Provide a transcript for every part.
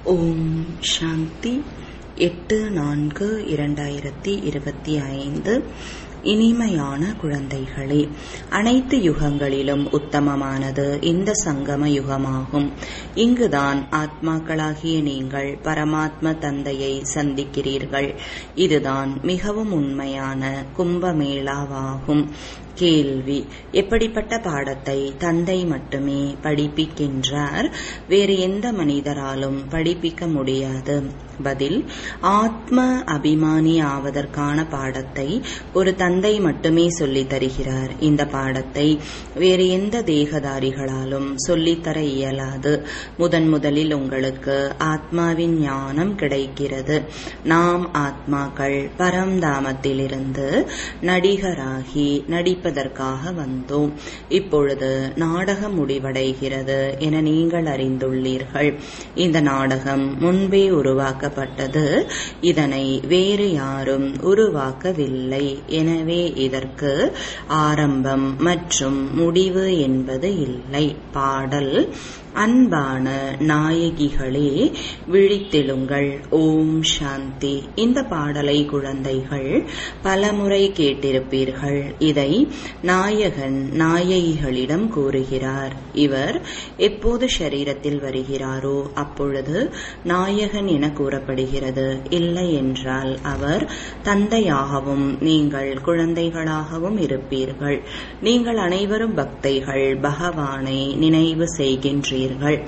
ஓம் சாந்தி எட்டு நான்கு இரண்டாயிரத்தி இருபத்தி ஐந்து இனிமையான குழந்தைகளே அனைத்து யுகங்களிலும் உத்தமமானது இந்த சங்கம யுகமாகும் இங்குதான் ஆத்மாக்களாகிய நீங்கள் பரமாத்ம தந்தையை சந்திக்கிறீர்கள் இதுதான் மிகவும் உண்மையான கும்பமேளாவாகும் கேள்வி எப்படிப்பட்ட பாடத்தை தந்தை மட்டுமே படிப்பிக்கின்றார் வேறு எந்த மனிதராலும் படிப்பிக்க முடியாது பதில் ஆத்ம அபிமானி ஆவதற்கான பாடத்தை ஒரு தந்தை மட்டுமே சொல்லித் தருகிறார் இந்த பாடத்தை வேறு எந்த தேகதாரிகளாலும் சொல்லித்தர இயலாது முதன் முதலில் உங்களுக்கு ஆத்மாவின் ஞானம் கிடைக்கிறது நாம் ஆத்மாக்கள் பரம்தாமத்திலிருந்து நடிகராகி நடிப்பதற்காக வந்தோம் இப்பொழுது நாடகம் முடிவடைகிறது என நீங்கள் அறிந்துள்ளீர்கள் இந்த நாடகம் முன்பே உருவாக்கப்பட்டது இதனை வேறு யாரும் உருவாக்கவில்லை எனவே இதற்கு ஆரம்பம் மற்றும் முடிவு என்பது இல்லை பாடல் அன்பான நாயகிகளே விழித்தெழுங்கள் ஓம் சாந்தி இந்த பாடலை குழந்தைகள் பலமுறை கேட்டிருப்பீர்கள் இதை நாயகன் நாயகிகளிடம் கூறுகிறார் இவர் எப்போது சரீரத்தில் வருகிறாரோ அப்பொழுது நாயகன் என கூறப்படுகிறது இல்லை என்றால் அவர் தந்தையாகவும் நீங்கள் குழந்தைகளாகவும் இருப்பீர்கள் நீங்கள் அனைவரும் பக்தைகள் பகவானை நினைவு செய்கின்றீர்கள்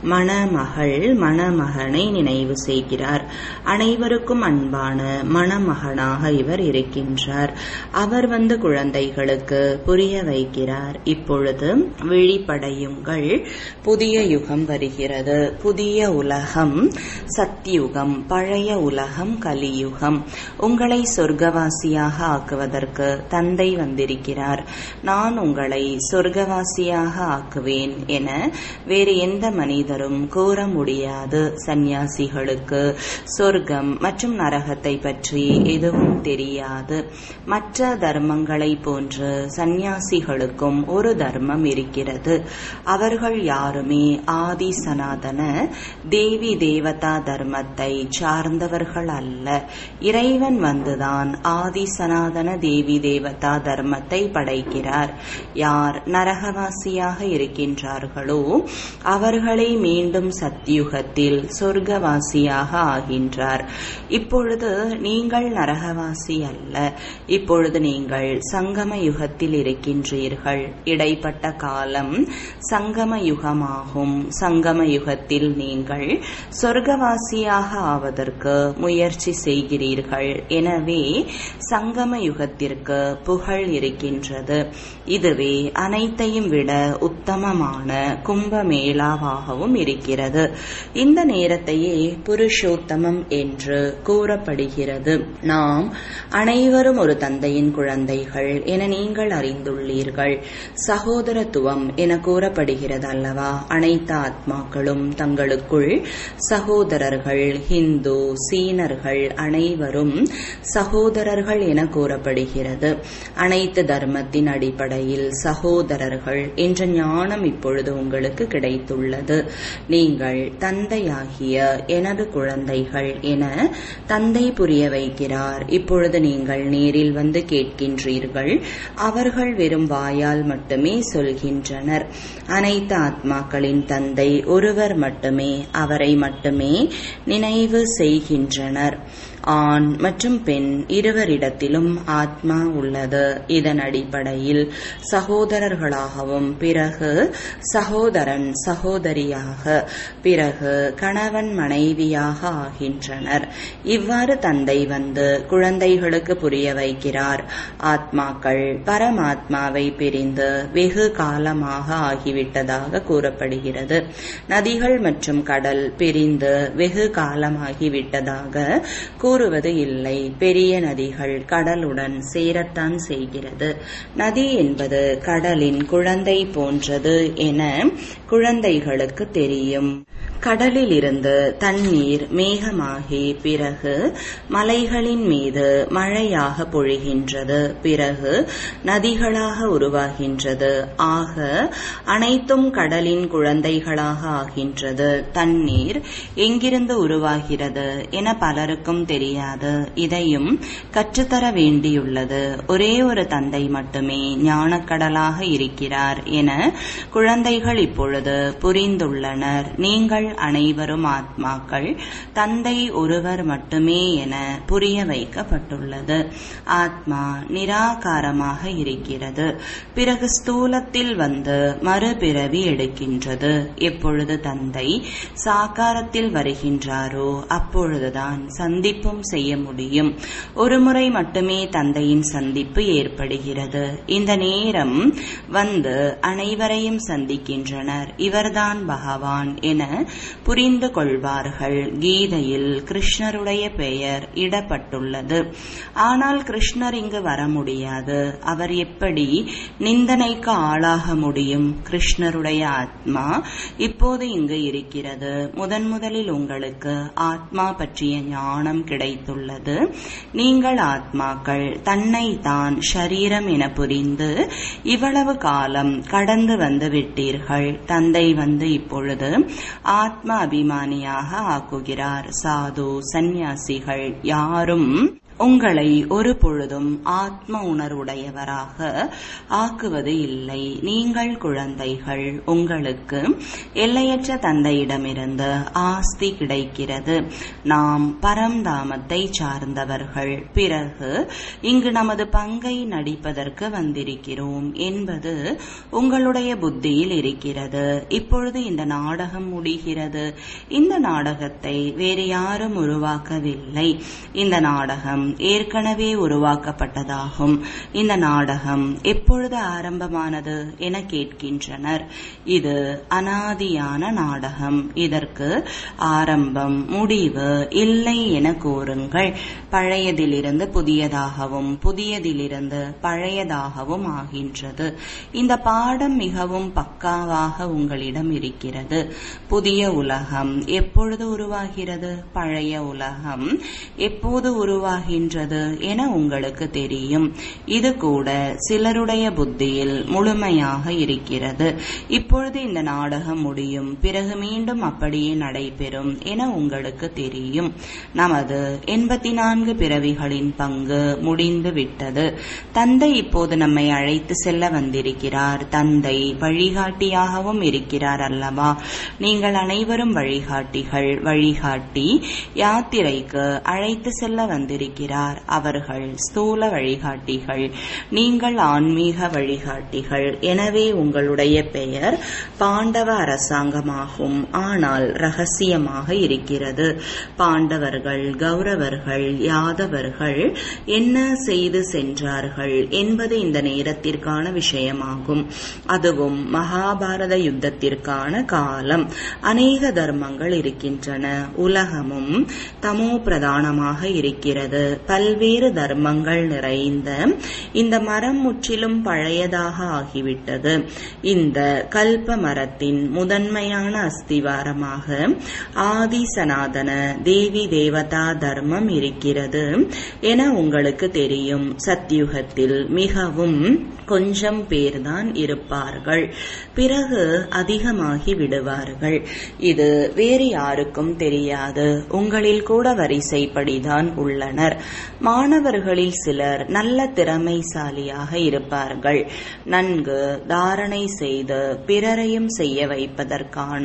மணமகள் மணமகனை நினைவு செய்கிறார் அனைவருக்கும் அன்பான மணமகனாக இவர் இருக்கின்றார் அவர் வந்து குழந்தைகளுக்கு புரிய வைக்கிறார் இப்பொழுது விழிப்படையுங்கள் புதிய யுகம் வருகிறது புதிய உலகம் சத்தியுகம் பழைய உலகம் கலியுகம் உங்களை சொர்க்கவாசியாக ஆக்குவதற்கு தந்தை வந்திருக்கிறார் நான் உங்களை சொர்க்கவாசியாக ஆக்குவேன் என வேறு எந்த மனிதரும் கூற முடியாது சந்நியாசிகளுக்கு சொர்க்கம் மற்றும் நரகத்தை பற்றி எதுவும் தெரியாது மற்ற தர்மங்களை போன்று சந்நியாசிகளுக்கும் ஒரு தர்மம் இருக்கிறது அவர்கள் யாருமே ஆதி சனாதன தேவி தேவதா தர்மத்தை சார்ந்தவர்கள் அல்ல இறைவன் வந்துதான் ஆதி சனாதன தேவி தேவதா தர்மத்தை படைக்கிறார் யார் நரகவாசியாக இருக்கின்றார்களோ அவர்களை மீண்டும் சத்தியுகத்தில் சொர்க்கவாசியாக ஆகின்றார் இப்பொழுது நீங்கள் நரகவாசி அல்ல இப்பொழுது நீங்கள் சங்கம யுகத்தில் இருக்கின்றீர்கள் இடைப்பட்ட காலம் சங்கம யுகமாகும் சங்கம யுகத்தில் நீங்கள் சொர்க்கவாசியாக ஆவதற்கு முயற்சி செய்கிறீர்கள் எனவே சங்கம யுகத்திற்கு புகழ் இருக்கின்றது இதுவே அனைத்தையும் விட உத்தமமான கும்பமேளாவாகவும் இருக்கிறது இந்த நேரத்தையே புருஷோத்தமம் என்று கூறப்படுகிறது நாம் அனைவரும் ஒரு தந்தையின் குழந்தைகள் என நீங்கள் அறிந்துள்ளீர்கள் சகோதரத்துவம் என கூறப்படுகிறது அல்லவா அனைத்து ஆத்மாக்களும் தங்களுக்குள் சகோதரர்கள் ஹிந்து சீனர்கள் அனைவரும் சகோதரர்கள் என கூறப்படுகிறது அனைத்து தர்மத்தின் அடிப்படையில் சகோதரர்கள் என்ற ஞானம் இப்பொழுது உங்களுக்கு கிடைத்துள்ளது நீங்கள் தந்தையாகிய எனது குழந்தைகள் என தந்தை புரிய வைக்கிறார் இப்பொழுது நீங்கள் நேரில் வந்து கேட்கின்றீர்கள் அவர்கள் வெறும் வாயால் மட்டுமே சொல்கின்றனர் அனைத்து ஆத்மாக்களின் தந்தை ஒருவர் மட்டுமே அவரை மட்டுமே நினைவு செய்கின்றனர் ஆண் மற்றும் பெண் இருவரிடத்திலும் ஆத்மா உள்ளது இதன் அடிப்படையில் சகோதரர்களாகவும் பிறகு சகோதரன் சகோதரியாக பிறகு கணவன் மனைவியாக ஆகின்றனர் இவ்வாறு தந்தை வந்து குழந்தைகளுக்கு புரிய வைக்கிறார் ஆத்மாக்கள் பரமாத்மாவை பிரிந்து வெகு காலமாக ஆகிவிட்டதாக கூறப்படுகிறது நதிகள் மற்றும் கடல் பிரிந்து வெகு காலமாகிவிட்டதாக கூறுவது இல்லை பெரிய நதிகள் கடலுடன் சேரத்தான் செய்கிறது நதி என்பது கடலின் குழந்தை போன்றது என குழந்தைகளுக்கு தெரியும் கடலிலிருந்து தண்ணீர் மேகமாகி பிறகு மலைகளின் மீது மழையாக பொழிகின்றது பிறகு நதிகளாக உருவாகின்றது ஆக அனைத்தும் கடலின் குழந்தைகளாக ஆகின்றது தண்ணீர் எங்கிருந்து உருவாகிறது என பலருக்கும் தெரியாது இதையும் கற்றுத்தர வேண்டியுள்ளது ஒரே ஒரு தந்தை மட்டுமே ஞானக்கடலாக இருக்கிறார் என குழந்தைகள் இப்பொழுது புரிந்துள்ளனர் நீங்கள் அனைவரும் ஆத்மாக்கள் தந்தை ஒருவர் மட்டுமே என புரிய வைக்கப்பட்டுள்ளது ஆத்மா நிராகாரமாக இருக்கிறது பிறகு ஸ்தூலத்தில் வந்து மறுபிறவி எடுக்கின்றது எப்பொழுது தந்தை சாக்காரத்தில் வருகின்றாரோ அப்பொழுதுதான் சந்திப்பும் செய்ய முடியும் ஒருமுறை மட்டுமே தந்தையின் சந்திப்பு ஏற்படுகிறது இந்த நேரம் வந்து அனைவரையும் சந்திக்கின்றனர் இவர்தான் பகவான் என புரிந்து கொள்வார்கள் கீதையில் கிருஷ்ணருடைய பெயர் இடப்பட்டுள்ளது ஆனால் கிருஷ்ணர் இங்கு வர முடியாது அவர் எப்படி நிந்தனைக்கு ஆளாக முடியும் கிருஷ்ணருடைய ஆத்மா இப்போது இங்கு இருக்கிறது முதன் முதலில் உங்களுக்கு ஆத்மா பற்றிய ஞானம் கிடைத்துள்ளது நீங்கள் ஆத்மாக்கள் தன்னை தான் ஷரீரம் என புரிந்து இவ்வளவு காலம் கடந்து வந்து விட்டீர்கள் தந்தை வந்து இப்பொழுது ஆத்ம அபிமானியாக ஆக்குகிறார் சாது சந்நியாசிகள் யாரும் உங்களை ஒரு பொழுதும் ஆத்ம உணர்வுடையவராக ஆக்குவது இல்லை நீங்கள் குழந்தைகள் உங்களுக்கு எல்லையற்ற தந்தையிடமிருந்து ஆஸ்தி கிடைக்கிறது நாம் பரம்தாமத்தை சார்ந்தவர்கள் பிறகு இங்கு நமது பங்கை நடிப்பதற்கு வந்திருக்கிறோம் என்பது உங்களுடைய புத்தியில் இருக்கிறது இப்பொழுது இந்த நாடகம் முடிகிறது இந்த நாடகத்தை வேறு யாரும் உருவாக்கவில்லை இந்த நாடகம் ஏற்கனவே உருவாக்கப்பட்டதாகும் இந்த நாடகம் எப்பொழுது ஆரம்பமானது என கேட்கின்றனர் இது அனாதியான நாடகம் இதற்கு ஆரம்பம் முடிவு இல்லை என கூறுங்கள் பழையதிலிருந்து புதியதாகவும் புதியதிலிருந்து பழையதாகவும் ஆகின்றது இந்த பாடம் மிகவும் பக்காவாக உங்களிடம் இருக்கிறது புதிய உலகம் எப்பொழுது உருவாகிறது பழைய உலகம் எப்போது உருவாகின்றது என உங்களுக்கு தெரியும் இது கூட சிலருடைய புத்தியில் முழுமையாக இருக்கிறது இப்பொழுது இந்த நாடகம் முடியும் பிறகு மீண்டும் அப்படியே நடைபெறும் என உங்களுக்கு தெரியும் நமது எண்பத்தி நான்கு பிறவிகளின் பங்கு முடிந்து விட்டது தந்தை இப்போது நம்மை அழைத்து செல்ல வந்திருக்கிறார் தந்தை வழிகாட்டியாகவும் இருக்கிறார் அல்லவா நீங்கள் அனைவரும் வழிகாட்டிகள் வழிகாட்டி யாத்திரைக்கு அழைத்து செல்ல வந்திருக்கிறார் அவர்கள் ஸ்தூல வழிகாட்டிகள் நீங்கள் ஆன்மீக வழிகாட்டிகள் எனவே உங்களுடைய பெயர் பாண்டவ அரசாங்கமாகும் ஆனால் ரகசியமாக இருக்கிறது பாண்டவர்கள் கௌரவர்கள் யாதவர்கள் என்ன செய்து சென்றார்கள் என்பது இந்த நேரத்திற்கான விஷயமாகும் அதுவும் மகாபாரத யுத்தத்திற்கான காலம் அநேக தர்மங்கள் இருக்கின்றன உலகமும் தமோ பிரதானமாக இருக்கிறது பல்வேறு தர்மங்கள் நிறைந்த இந்த மரம் முற்றிலும் பழையதாக ஆகிவிட்டது இந்த கல்ப மரத்தின் முதன்மையான அஸ்திவாரமாக ஆதி சனாதன தேவி தேவதா தர்மம் இருக்கிறது என உங்களுக்கு தெரியும் சத்யுகத்தில் மிகவும் கொஞ்சம் பேர்தான் இருப்பார்கள் பிறகு அதிகமாகி விடுவார்கள் இது வேறு யாருக்கும் தெரியாது உங்களில் கூட வரிசைப்படிதான் உள்ளனர் மாணவர்களில் சிலர் நல்ல திறமைசாலியாக இருப்பார்கள் நன்கு தாரணை செய்து பிறரையும் செய்ய வைப்பதற்கான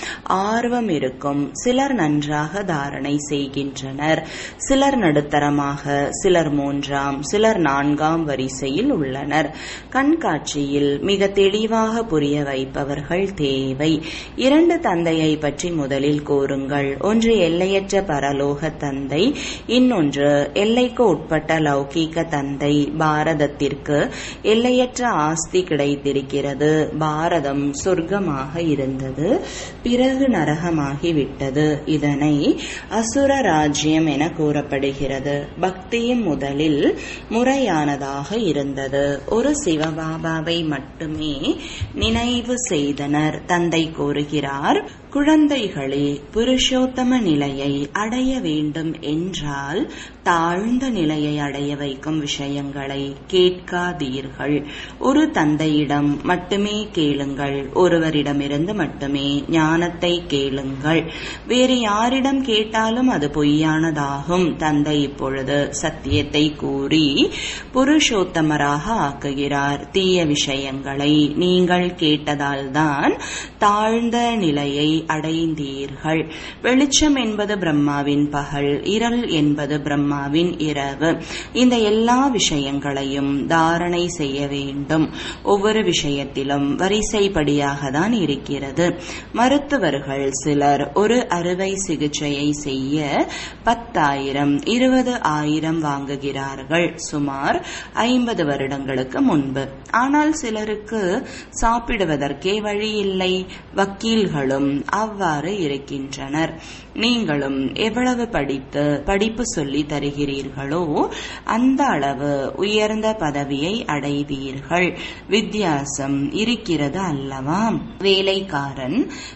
ஆர்வம் இருக்கும் சிலர் நன்றாக தாரணை செய்கின்றனர் சிலர் நடுத்தரமாக சிலர் மூன்றாம் சிலர் நான்காம் வரிசையில் உள்ளனர் கண்காட்சியில் மிக தெளிவாக புரிய வைப்பவர்கள் தேவை இரண்டு தந்தையை பற்றி முதலில் கூறுங்கள் ஒன்று எல்லையற்ற பரலோக தந்தை இன்னொன்று எல்லைக்கு உட்பட்ட லௌகீக தந்தை பாரதத்திற்கு எல்லையற்ற ஆஸ்தி கிடைத்திருக்கிறது பாரதம் சொர்க்கமாக இருந்தது பிறகு நரகமாகி விட்டது இதனை அசுர ராஜ்யம் என கூறப்படுகிறது பக்தியும் முதலில் முறையானதாக இருந்தது ஒரு சிவபாபாவை மட்டுமே நினைவு செய்தனர் தந்தை கூறுகிறார் குழந்தைகளே புருஷோத்தம நிலையை அடைய வேண்டும் என்றால் தாழ்ந்த நிலையை அடைய வைக்கும் விஷயங்களை கேட்காதீர்கள் ஒரு தந்தையிடம் மட்டுமே கேளுங்கள் ஒருவரிடமிருந்து மட்டுமே ஞானத்தை கேளுங்கள் வேறு யாரிடம் கேட்டாலும் அது பொய்யானதாகும் தந்தை இப்பொழுது சத்தியத்தை கூறி புருஷோத்தமராக ஆக்குகிறார் தீய விஷயங்களை நீங்கள் கேட்டதால்தான் தாழ்ந்த நிலையை அடைந்தீர்கள் வெளிச்சம் என்பது பிரம்மாவின் பகல் இருள் என்பது பிரம்மாவின் இரவு இந்த எல்லா விஷயங்களையும் தாரணை செய்ய வேண்டும் ஒவ்வொரு விஷயத்திலும் வரிசைப்படியாக தான் இருக்கிறது மருத்துவர்கள் சிலர் ஒரு அறுவை சிகிச்சையை செய்ய பத்தாயிரம் இருபது ஆயிரம் வாங்குகிறார்கள் சுமார் ஐம்பது வருடங்களுக்கு முன்பு ஆனால் சிலருக்கு சாப்பிடுவதற்கே வழி இல்லை வக்கீல்களும் அவ்வாறு இருக்கின்றனர் நீங்களும் எவ்வளவு படித்து படிப்பு சொல்லி தருகிறீர்களோ அந்த அளவு உயர்ந்த பதவியை அடைவீர்கள் வித்தியாசம் இருக்கிறது அல்லவா வேலைக்காரன்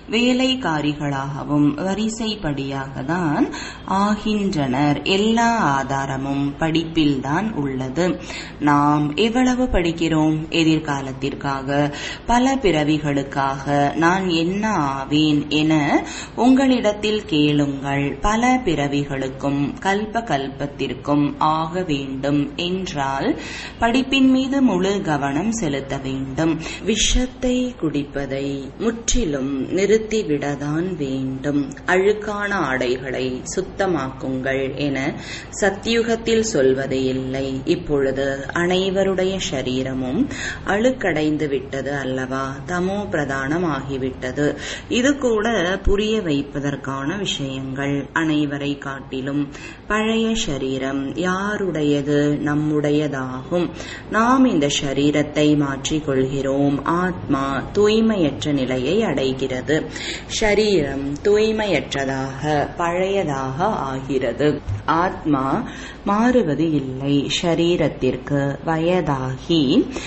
வேலைக்காரிகளாகவும் வரிசைப்படியாக தான் ஆகின்றனர் எல்லா ஆதாரமும் படிப்பில்தான் உள்ளது நாம் எவ்வளவு படிக்கிறோம் எதிர்காலத்திற்காக பல பிறவிகளுக்காக நான் என்ன ஆவேன் என உங்களிடத்தில் கேளுங்கள் பல பிறவிகளுக்கும் கல்ப கல்பத்திற்கும் ஆக வேண்டும் என்றால் படிப்பின் மீது முழு கவனம் செலுத்த வேண்டும் விஷத்தை குடிப்பதை முற்றிலும் நிறுத்திவிடதான் வேண்டும் அழுக்கான ஆடைகளை சுத்தமாக்குங்கள் என சத்தியுகத்தில் சொல்வது இல்லை இப்பொழுது அனைவருடைய சரீரமும் அழுக்கடைந்து விட்டது அல்லவா தமோ பிரதானம் ஆகிவிட்டது இது கூட புரிய வைப்பதற்கான விஷயங்கள் அனைவரை காட்டிலும் பழைய சரீரம் யாருடையது நம்முடையதாகும் நாம் இந்த சரீரத்தை மாற்றிக் கொள்கிறோம் ஆத்மா தூய்மையற்ற நிலையை அடைகிறது ஷரீரம் தூய்மையற்றதாக பழையதாக ஆகிறது ஆத்மா மாறுவது இல்லை ஷரீரத்திற்கு வயதாகி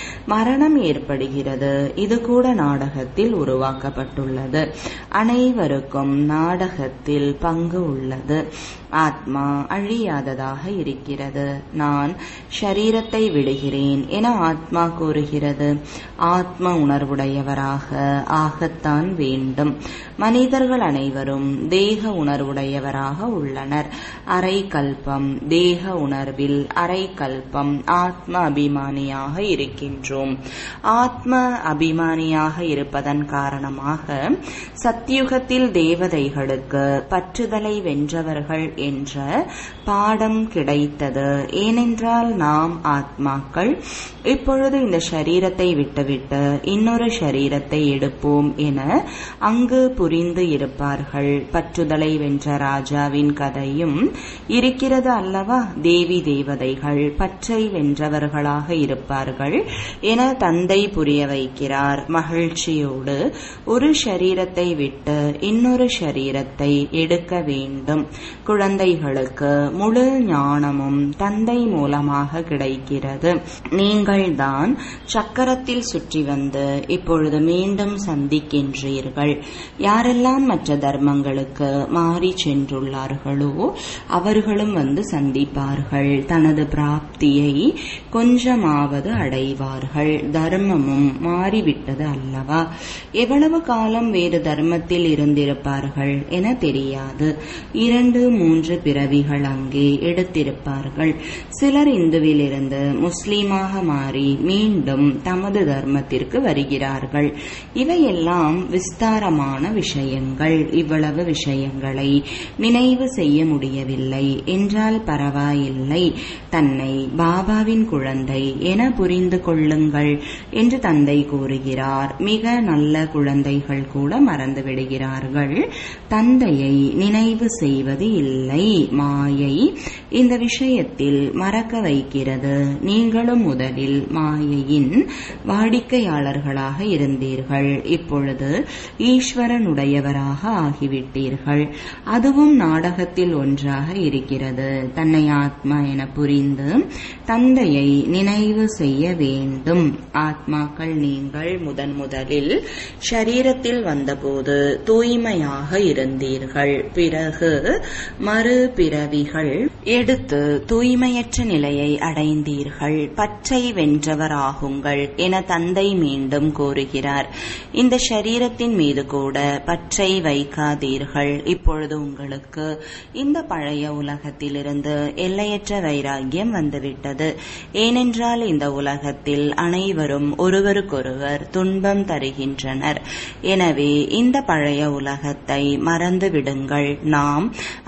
மரணம் ஏற்படுகிறது இது கூட நாடகத்தில் உருவாக்கப்பட்டுள்ளது அனைவருக்கும் நாடகத்தில் பங்கு உள்ளது ஆத்மா அழியாததாக இருக்கிறது நான் ஷரீரத்தை விடுகிறேன் என ஆத்மா கூறுகிறது ஆத்ம உணர்வுடையவராக ஆகத்தான் வேண்டும் மனிதர்கள் அனைவரும் தேக உணர்வுடையவராக உள்ளனர் அரை கல்பம் தேக உணர்வில் அரை கல்பம் ஆத்ம அபிமானியாக இருக்கின்றோம் ஆத்ம அபிமானியாக இருப்பதன் காரணமாக சத்தியுகத்தில் தேவதைகளுக்கு பற்றுதலை வென்றவர்கள் என்ற பாடம் கிடைத்தது ஏனென்றால் நாம் ஆத்மாக்கள் இப்பொழுது இந்த சரீரத்தை விட்டுவிட்டு இன்னொரு சரீரத்தை எடுப்போம் என அங்கு புரிந்து இருப்பார்கள் பற்றுதலை வென்ற ராஜாவின் கதையும் இருக்கிறது அல்லவா தேவி தேவதைகள் பற்றை வென்றவர்களாக இருப்பார்கள் என தந்தை புரிய வைக்கிறார் மகிழ்ச்சியோடு ஒரு சரீரத்தை விட்டு இன்னொரு சரீரத்தை எடுக்க வேண்டும் குழந்தைகளுக்கு முழு ஞானமும் தந்தை மூலமாக கிடைக்கிறது நீங்கள்தான் சக்கரத்தில் சுற்றி வந்து இப்பொழுது மீண்டும் சந்திக்கின்றீர்கள் யாரெல்லாம் மற்ற தர்மங்களுக்கு மாறி சென்றுள்ளார்களோ அவர்களும் வந்து சந்திப்பார்கள் தனது பிராப்தியை கொஞ்சமாவது அடைவார்கள் தர்மமும் மாறிவிட்டது அல்லவா எவ்வளவு காலம் வேறு தர்மத்தில் இருந்திருப்பார்கள் என தெரியாது இரண்டு மூன்று பிறவிகள் அங்கே எடுத்திருப்பார்கள் சிலர் இந்துவிலிருந்து முஸ்லீமாக மாறி மீண்டும் தமது தர்மத்திற்கு வருகிறார்கள் இவையெல்லாம் விஸ்தாரமான விஷயங்கள் இவ்வளவு விஷயங்களை நினைவு செய்ய முடியவில்லை என்றால் பரவாயில்லை தன்னை பாபாவின் குழந்தை என புரிந்து கொள்ளுங்கள் என்று தந்தை கூறுகிறார் மிக நல்ல குழந்தைகள் கூட மறந்து விடுகிறார்கள் தந்தையை நினைவு செய்வது இல்லை மாயை இந்த விஷயத்தில் மறக்க வைக்கிறது நீங்களும் முதலில் மாயையின் வாடிக்கையாளர்களாக இருந்தீர்கள் இப்பொழுது ஈஸ்வரனுடையவராக ஆகிவிட்டீர்கள் அதுவும் நாடகத்தில் ஒன்றாக இருக்கிறது தன்னை ஆத்மா என புரிந்து தந்தையை நினைவு செய்ய வேண்டும் ஆத்மாக்கள் நீங்கள் முதன் முதலில் ஷரீரத்தில் வந்தபோது தூய்மையாக இருந்தீர்கள் பிறகு மறு பிறவிகள் எடுத்து தூய்மையற்ற நிலையை அடைந்தீர்கள் பச்சை வென்றவராகுங்கள் என தந்தை மீண்டும் கூறுகிறார் இந்த ஷரீரத்தின் மீது கூட பற்றை வைக்காதீர்கள் இப்பொழுது உங்களுக்கு இந்த பழைய உலகத்திலிருந்து எல்லையற்ற வைராகியம் வந்துவிட்டது ஏனென்றால் இந்த உலகத்தில் அனைவரும் ஒருவருக்கொருவர் துன்பம் தருகின்றனர் எனவே இந்த பழைய உலகத்தை மறந்து விடுங்கள் நாம்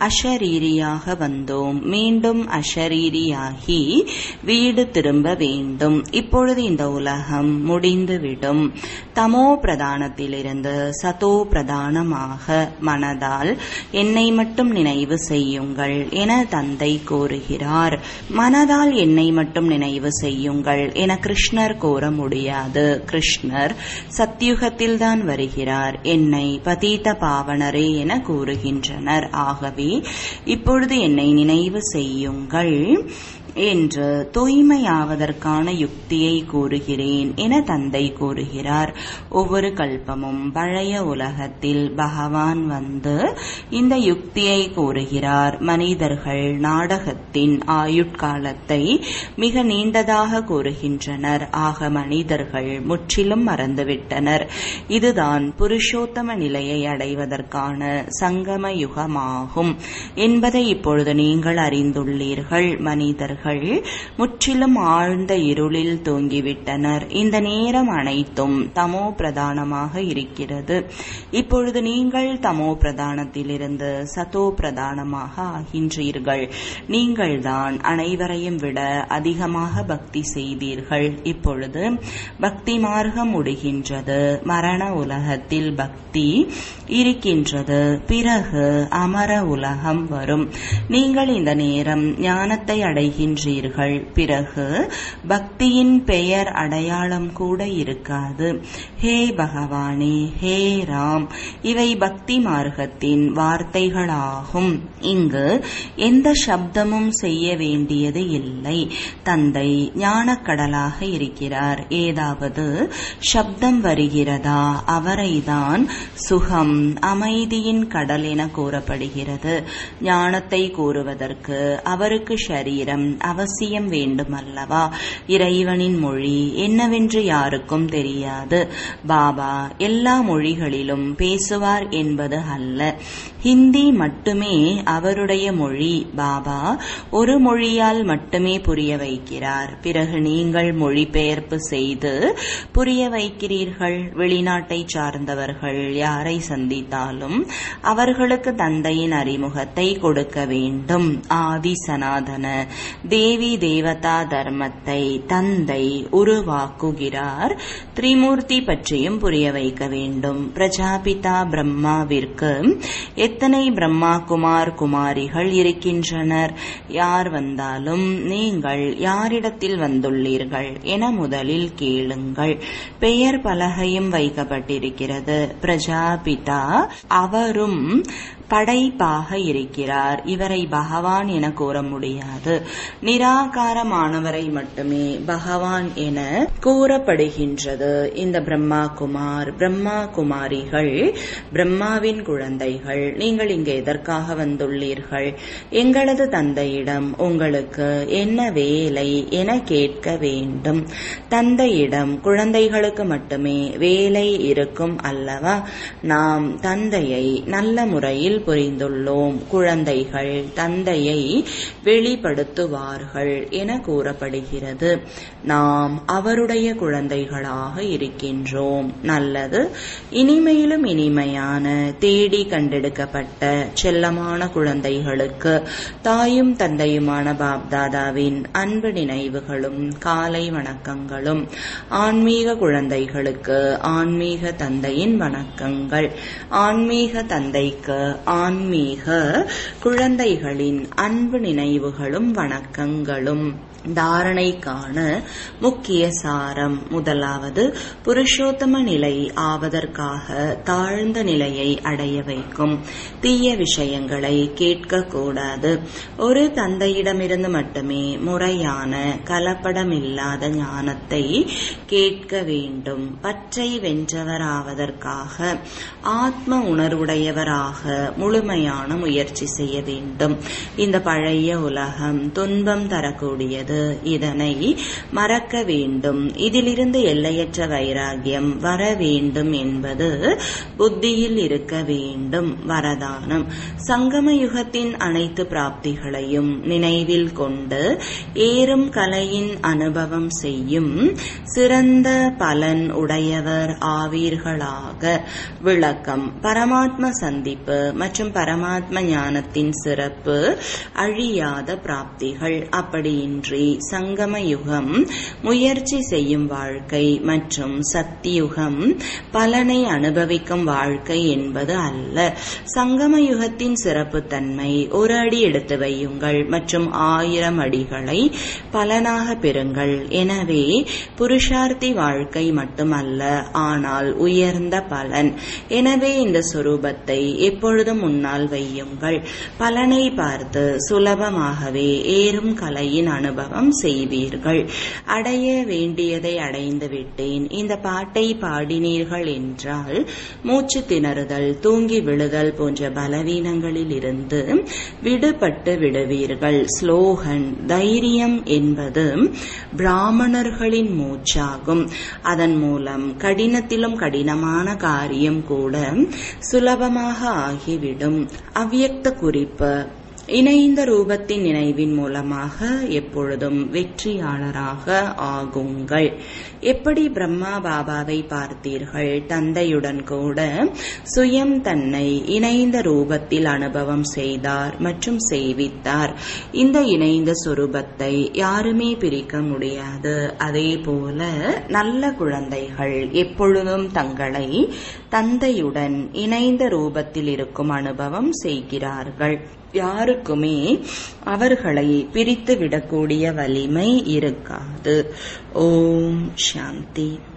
அஷரீரியாக வந்தோம் மீண்டும் அஷரீரியாகி வீடு திரும்ப வேண்டும் இப்பொழுது இந்த உலகம் முடிந்துவிடும் தமோ பிரதானத்திலிருந்து சதோ பிரதானமாக மனதால் என்னை மட்டும் நினைவு செய்யுங்கள் என தந்தை கூறுகிறார் மனதால் என்னை மட்டும் நினைவு செய்யுங்கள் என கிருஷ்ணர் கூற முடியாது கிருஷ்ணர் சத்தியுகத்தில்தான் வருகிறார் என்னை பதீத பாவனரே என கூறுகின்றனர் ஆகவே இப்பொழுது என்னை நினைவு செய்யுங்கள் என்று தூய்மையாவதற்கான யுக்தியை கூறுகிறேன் என தந்தை கூறுகிறார் ஒவ்வொரு கல்பமும் பழைய உலகத்தில் பகவான் வந்து இந்த யுக்தியை கூறுகிறார் மனிதர்கள் நாடகத்தின் ஆயுட்காலத்தை மிக நீண்டதாக கூறுகின்றனர் ஆக மனிதர்கள் முற்றிலும் மறந்துவிட்டனர் இதுதான் புருஷோத்தம நிலையை அடைவதற்கான சங்கம யுகமாகும் என்பதை இப்பொழுது நீங்கள் அறிந்துள்ளீர்கள் மனிதர்கள் முற்றிலும் ஆழ்ந்த இருளில் தூங்கிவிட்டனர் இந்த நேரம் அனைத்தும் தமோ பிரதானமாக இருக்கிறது இப்பொழுது நீங்கள் தமோ பிரதானத்திலிருந்து சதோ பிரதானமாக ஆகின்றீர்கள் நீங்கள்தான் அனைவரையும் விட அதிகமாக பக்தி செய்தீர்கள் இப்பொழுது பக்தி மார்க்கம் முடிகின்றது மரண உலகத்தில் பக்தி இருக்கின்றது பிறகு அமர உலகம் வரும் நீங்கள் இந்த நேரம் ஞானத்தை அடைகின்றீர்கள் பிறகு பக்தியின் பெயர் அடையாளம் கூட இருக்காது ஹே பகவானே ஹே ராம் இவை பக்தி மார்க்கத்தின் வார்த்தைகளாகும் இங்கு எந்த சப்தமும் செய்ய வேண்டியது இல்லை தந்தை ஞானக்கடலாக இருக்கிறார் ஏதாவது சப்தம் வருகிறதா அவரைதான் சுகம் அமைதியின் கடல் என கூறப்படுகிறது ஞானத்தை கூறுவதற்கு அவருக்கு ஷரீரம் அவசியம் வேண்டுமல்லவா இறைவனின் மொழி என்னவென்று யாருக்கும் தெரியாது பாபா எல்லா மொழிகளிலும் பேசுவார் என்பது அல்ல ஹிந்தி மட்டுமே அவருடைய மொழி பாபா ஒரு மொழியால் மட்டுமே புரிய வைக்கிறார் பிறகு நீங்கள் மொழிபெயர்ப்பு செய்து புரிய வைக்கிறீர்கள் வெளிநாட்டை சார்ந்தவர்கள் யாரை சந்தித்தாலும் அவர்களுக்கு தந்தையின் அறிமுகத்தை கொடுக்க வேண்டும் ஆதி சனாதன தேவி தேவதா தர்மத்தை தந்தை உருவாக்குகிறார் திரிமூர்த்தி பற்றியும் புரிய வைக்க வேண்டும் பிரஜாபிதா பிரம்மாவிற்கு எத்தனை பிரம்மா குமார் குமாரிகள் இருக்கின்றனர் யார் வந்தாலும் நீங்கள் யாரிடத்தில் வந்துள்ளீர்கள் என முதலில் கேளுங்கள் பெயர் பலகையும் வைக்கப்பட்டிருக்கிறது பிரஜாபிதா அவரும் படைப்பாக இருக்கிறார் இவரை பகவான் என கூற முடியாது நிராகாரமானவரை மட்டுமே பகவான் என கூறப்படுகின்றது இந்த பிரம்மா குமார் பிரம்மா குமாரிகள் பிரம்மாவின் குழந்தைகள் நீங்கள் இங்கு எதற்காக வந்துள்ளீர்கள் எங்களது தந்தையிடம் உங்களுக்கு என்ன வேலை என கேட்க வேண்டும் தந்தையிடம் குழந்தைகளுக்கு மட்டுமே வேலை இருக்கும் அல்லவா நாம் தந்தையை நல்ல முறையில் புரிந்துள்ளோம் குழந்தைகள் தந்தையை வெளிப்படுத்துவார்கள் என கூறப்படுகிறது நாம் அவருடைய குழந்தைகளாக இருக்கின்றோம் நல்லது இனிமையிலும் இனிமையான தேடி கண்டெடுக்கப்பட்ட செல்லமான குழந்தைகளுக்கு தாயும் தந்தையுமான பாப்தாதாவின் அன்பு நினைவுகளும் காலை வணக்கங்களும் ஆன்மீக குழந்தைகளுக்கு ஆன்மீக தந்தையின் வணக்கங்கள் ஆன்மீக தந்தைக்கு ஆன்மீக குழந்தைகளின் அன்பு நினைவுகளும் வணக்கங்களும் தாரணைக்கான முக்கிய சாரம் முதலாவது புருஷோத்தம நிலை ஆவதற்காக தாழ்ந்த நிலையை அடைய வைக்கும் தீய விஷயங்களை கேட்கக்கூடாது ஒரு தந்தையிடமிருந்து மட்டுமே முறையான கலப்படமில்லாத ஞானத்தை கேட்க வேண்டும் பற்றை வென்றவராவதற்காக ஆத்ம உணர்வுடையவராக முழுமையான முயற்சி செய்ய வேண்டும் இந்த பழைய உலகம் துன்பம் தரக்கூடியது இதனை மறக்க வேண்டும் இதிலிருந்து எல்லையற்ற வைராகியம் வர வேண்டும் என்பது புத்தியில் இருக்க வேண்டும் வரதானம் சங்கம யுகத்தின் அனைத்து பிராப்திகளையும் நினைவில் கொண்டு ஏறும் கலையின் அனுபவம் செய்யும் சிறந்த பலன் உடையவர் ஆவீர்களாக விளக்கம் பரமாத்ம சந்திப்பு மற்றும் பரமாத்ம ஞானத்தின் சிறப்பு அழியாத பிராப்திகள் அப்படியின்றி சங்கம யுகம் முயற்சி செய்யும் வாழ்க்கை மற்றும் சத்தியுகம் பலனை அனுபவிக்கும் வாழ்க்கை என்பது அல்ல சங்கம யுகத்தின் சிறப்பு தன்மை ஒரு அடி எடுத்து வையுங்கள் மற்றும் ஆயிரம் அடிகளை பலனாக பெறுங்கள் எனவே புருஷார்த்தி வாழ்க்கை மட்டுமல்ல ஆனால் உயர்ந்த பலன் எனவே இந்த சுரூபத்தை எப்பொழுதும் முன்னால் வையுங்கள் பலனை பார்த்து சுலபமாகவே ஏறும் கலையின் அனுபவம் செய்வீர்கள் அடைய வேண்டியதை அடைந்து விட்டேன் இந்த பாட்டை பாடினீர்கள் என்றால் மூச்சு திணறுதல் தூங்கி விழுதல் போன்ற பலவீனங்களில் இருந்து விடுபட்டு விடுவீர்கள் ஸ்லோகன் தைரியம் என்பது பிராமணர்களின் மூச்சாகும் அதன் மூலம் கடினத்திலும் கடினமான காரியம் கூட சுலபமாக ஆகிவிடும் அவ்வியக்த குறிப்பு இணைந்த ரூபத்தின் நினைவின் மூலமாக எப்பொழுதும் வெற்றியாளராக ஆகுங்கள் எப்படி பிரம்மா பாபாவை பார்த்தீர்கள் தந்தையுடன் கூட சுயம் தன்னை இணைந்த ரூபத்தில் அனுபவம் செய்தார் மற்றும் செய்வித்தார் இந்த இணைந்த சுரூபத்தை யாருமே பிரிக்க முடியாது அதே போல நல்ல குழந்தைகள் எப்பொழுதும் தங்களை தந்தையுடன் இணைந்த ரூபத்தில் இருக்கும் அனுபவம் செய்கிறார்கள் யாருக்குமே அவர்களை பிரித்து விடக்கூடிய வலிமை இருக்காது ஓம் சாந்தி